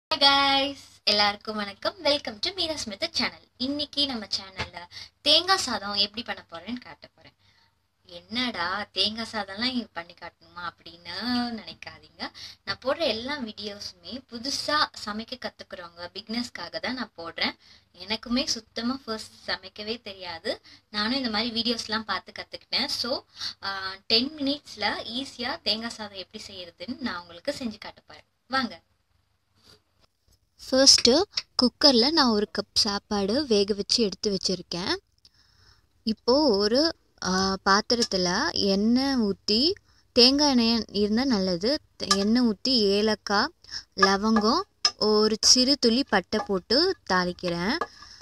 hi guys எல்லாருக்கும் வணக்கம் welcome to Meera Smith channel இன்னைக்கு நம்ம சேனல்ல தேங்காய் சாதம் எப்படி பண்ண போறேன்னு காட்ட போறேன் என்னடா தேங்காய் சாதம்லாம் இங்க பண்ணி காட்டணுமா அப்படின்னு நினைக்காதீங்க நான் போடுற எல்லா வீடியோஸுமே புதுசா சமைக்க கத்துக்கிறவங்க பிக்னஸ்க்காக தான் நான் போடுறேன் எனக்குமே சுத்தமா ஃபர்ஸ்ட் சமைக்கவே தெரியாது நானும் இந்த மாதிரி வீடியோஸ்லாம் பார்த்து கத்துக்கிட்டேன் ஸோ டென் மினிட்ஸ்ல ஈஸியா தேங்காய் சாதம் எப்படி செய்யறதுன்னு நான் உங்களுக்கு செஞ்சு காட்ட போறேன் வாங்க ஃபர்ஸ்ட்டு குக்கரில் நான் ஒரு கப் சாப்பாடு வேக வச்சு எடுத்து வச்சுருக்கேன் இப்போது ஒரு பாத்திரத்தில் எண்ணெய் ஊற்றி தேங்காய் எண்ணெய் இருந்தால் நல்லது எண்ணெய் ஊற்றி ஏலக்காய் லவங்கம் ஒரு சிறு துளி பட்டை போட்டு தாளிக்கிறேன்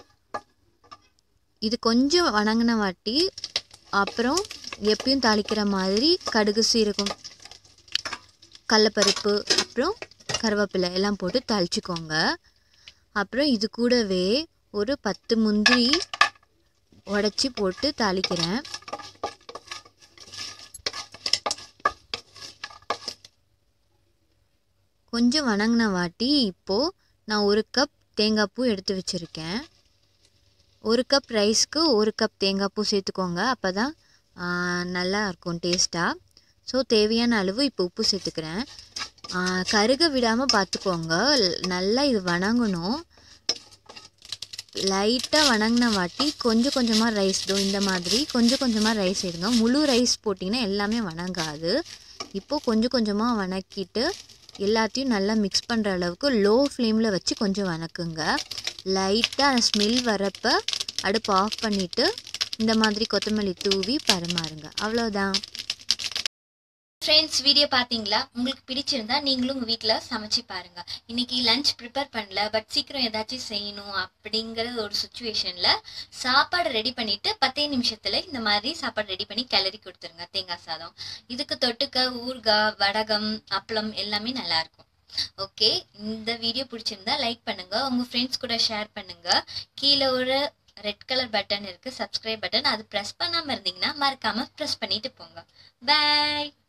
இது கொஞ்சம் வணங்கின வாட்டி அப்புறம் எப்பயும் தாளிக்கிற மாதிரி கடுகு சீரகம் கடலப்பருப்பு அப்புறம் கருவேப்பிலை எல்லாம் போட்டு தாளிச்சுக்கோங்க அப்புறம் இது கூடவே ஒரு பத்து முந்திரி உடச்சி போட்டு தாளிக்கிறேன் கொஞ்சம் வணங்கின வாட்டி இப்போது நான் ஒரு கப் தேங்காய் பூ எடுத்து வச்சுருக்கேன் ஒரு கப் ரைஸ்க்கு ஒரு கப் தேங்காய் பூ சேர்த்துக்கோங்க அப்போ தான் நல்லா இருக்கும் டேஸ்ட்டாக ஸோ தேவையான அளவு இப்போ உப்பு சேர்த்துக்கிறேன் கருக விடாமல் பார்த்துக்கோங்க நல்லா இது வணங்கணும் லைட்டாக வணங்கின வாட்டி கொஞ்சம் கொஞ்சமாக ரைஸ் தோ இந்த மாதிரி கொஞ்சம் கொஞ்சமாக ரைஸ் எடுங்க முழு ரைஸ் போட்டிங்கன்னா எல்லாமே வணங்காது இப்போது கொஞ்சம் கொஞ்சமாக வணக்கிட்டு எல்லாத்தையும் நல்லா மிக்ஸ் பண்ணுற அளவுக்கு லோ ஃப்ளேமில் வச்சு கொஞ்சம் வணக்குங்க லைட்டாக அந்த ஸ்மெல் வரப்போ அடுப்பு ஆஃப் பண்ணிவிட்டு இந்த மாதிரி கொத்தமல்லி தூவி பரிமாறுங்க அவ்வளோதான் ஃப்ரெண்ட்ஸ் வீடியோ பார்த்தீங்களா உங்களுக்கு பிடிச்சிருந்தா நீங்களும் உங்கள் வீட்டில் சமைச்சு பாருங்க இன்னைக்கு லஞ்ச் ப்ரிப்பேர் பண்ணல பட் சீக்கிரம் ஏதாச்சும் செய்யணும் அப்படிங்கிற ஒரு சுச்சுவேஷனில் சாப்பாடு ரெடி பண்ணிட்டு பத்தே நிமிஷத்தில் இந்த மாதிரி சாப்பாடு ரெடி பண்ணி கிளறி கொடுத்துருங்க தேங்காய் சாதம் இதுக்கு தொட்டுக்க ஊறுகாய் வடகம் அப்பளம் எல்லாமே நல்லா இருக்கும் ஓகே இந்த வீடியோ பிடிச்சிருந்தா லைக் பண்ணுங்க உங்க ஃப்ரெண்ட்ஸ் கூட ஷேர் பண்ணுங்க கீழே ஒரு ரெட் கலர் பட்டன் இருக்கு சப்ஸ்கிரைப் பட்டன் அது ப்ரெஸ் பண்ணாமல் இருந்தீங்கன்னா மறக்காம ப்ரெஸ் பண்ணிட்டு போங்க பாய்